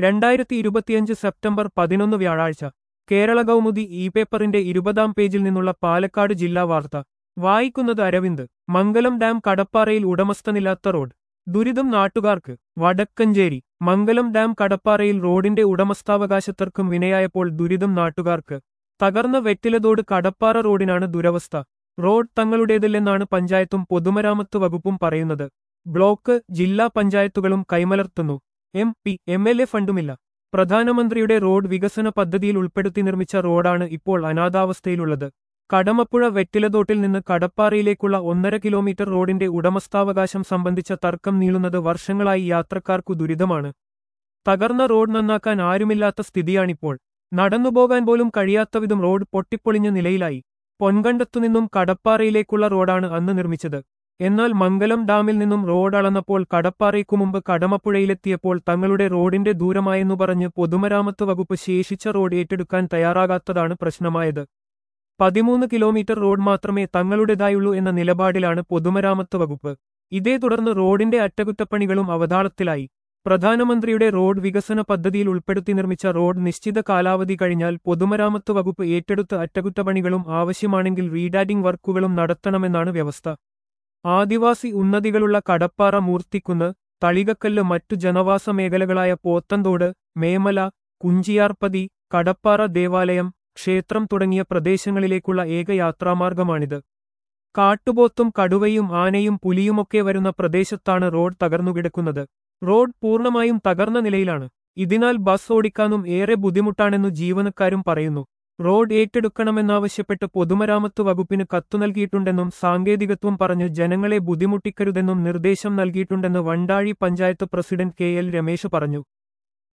രണ്ടായിരത്തി ഇരുപത്തിയഞ്ച് സെപ്റ്റംബർ പതിനൊന്ന് വ്യാഴാഴ്ച കേരള കൗമുദി ഇ പേപ്പറിന്റെ ഇരുപതാം പേജിൽ നിന്നുള്ള പാലക്കാട് ജില്ലാ വാർത്ത വായിക്കുന്നത് അരവിന്ദ് മംഗലം ഡാം കടപ്പാറയിൽ ഉടമസ്ഥനില്ലാത്ത റോഡ് ദുരിതം നാട്ടുകാർക്ക് വടക്കഞ്ചേരി മംഗലം ഡാം കടപ്പാറയിൽ റോഡിന്റെ ഉടമസ്ഥാവകാശത്തർക്കും വിനയായപ്പോൾ ദുരിതം നാട്ടുകാർക്ക് തകർന്ന വെറ്റിലതോട് കടപ്പാറ റോഡിനാണ് ദുരവസ്ഥ റോഡ് തങ്ങളുടേതല്ലെന്നാണ് പഞ്ചായത്തും പൊതുമരാമത്ത് വകുപ്പും പറയുന്നത് ബ്ലോക്ക് ജില്ലാ പഞ്ചായത്തുകളും കൈമലർത്തുന്നു M P M L A ഫണ്ടുമില്ല പ്രധാനമന്ത്രിയുടെ റോഡ് വികസന പദ്ധതിയിൽ ഉൾപ്പെടുത്തി നിർമ്മിച്ച റോഡാണ് ഇപ്പോൾ അനാഥാവസ്ഥയിലുള്ളത് കടമപ്പുഴ വെറ്റിലതോട്ടിൽ നിന്ന് കടപ്പാറയിലേക്കുള്ള ഒന്നര കിലോമീറ്റർ റോഡിന്റെ ഉടമസ്ഥാവകാശം സംബന്ധിച്ച തർക്കം നീളുന്നത് വർഷങ്ങളായി യാത്രക്കാർക്കു ദുരിതമാണ് തകർന്ന റോഡ് നന്നാക്കാൻ ആരുമില്ലാത്ത സ്ഥിതിയാണിപ്പോൾ നടന്നുപോകാൻ പോലും കഴിയാത്തവിധം റോഡ് പൊട്ടിപ്പൊളിഞ്ഞ നിലയിലായി പൊൻകണ്ടത്തുനിന്നും കടപ്പാറയിലേക്കുള്ള റോഡാണ് അന്ന് നിർമ്മിച്ചത് എന്നാൽ മംഗലം ഡാമിൽ നിന്നും റോഡ് അളന്നപ്പോൾ കടപ്പാറയ്ക്കു മുമ്പ് കടമപ്പുഴയിലെത്തിയപ്പോൾ തങ്ങളുടെ റോഡിന്റെ ദൂരമായെന്നു പറഞ്ഞ് പൊതുമരാമത്ത് വകുപ്പ് ശേഷിച്ച റോഡ് ഏറ്റെടുക്കാൻ തയ്യാറാകാത്തതാണ് പ്രശ്നമായത് പതിമൂന്ന് കിലോമീറ്റർ റോഡ് മാത്രമേ തങ്ങളുടേതായുള്ളൂ എന്ന നിലപാടിലാണ് പൊതുമരാമത്ത് വകുപ്പ് ഇതേ തുടർന്ന് റോഡിന്റെ അറ്റകുറ്റപ്പണികളും അവതാളത്തിലായി പ്രധാനമന്ത്രിയുടെ റോഡ് വികസന പദ്ധതിയിൽ ഉൾപ്പെടുത്തി നിർമ്മിച്ച റോഡ് നിശ്ചിത കാലാവധി കഴിഞ്ഞാൽ പൊതുമരാമത്ത് വകുപ്പ് ഏറ്റെടുത്ത അറ്റകുറ്റപ്പണികളും ആവശ്യമാണെങ്കിൽ റീഡാഡിംഗ് വർക്കുകളും നടത്തണമെന്നാണ് വ്യവസ്ഥ ആദിവാസി ഉന്നതികളുള്ള കടപ്പാറ മൂർത്തിക്കുന്ന് തളികക്കല്ല് മറ്റു ജനവാസ മേഖലകളായ പോത്തന്തോട് മേമല കുഞ്ചിയാർപ്പതി കടപ്പാറ ദേവാലയം ക്ഷേത്രം തുടങ്ങിയ പ്രദേശങ്ങളിലേക്കുള്ള ഏക യാത്രാമാർഗമാണിത് കാട്ടുപോത്തും കടുവയും ആനയും പുലിയുമൊക്കെ വരുന്ന പ്രദേശത്താണ് റോഡ് തകർന്നുകിടക്കുന്നത് റോഡ് പൂർണ്ണമായും തകർന്ന നിലയിലാണ് ഇതിനാൽ ബസ് ഓടിക്കാനും ഏറെ ബുദ്ധിമുട്ടാണെന്നു ജീവനക്കാരും പറയുന്നു റോഡ് ഏറ്റെടുക്കണമെന്നാവശ്യപ്പെട്ട് പൊതുമരാമത്ത് വകുപ്പിന് കത്തു നൽകിയിട്ടുണ്ടെന്നും സാങ്കേതികത്വം പറഞ്ഞ് ജനങ്ങളെ ബുദ്ധിമുട്ടിക്കരുതെന്നും നിർദ്ദേശം നൽകിയിട്ടുണ്ടെന്ന് Vandazhy panchayat president K L Ramesh പറഞ്ഞു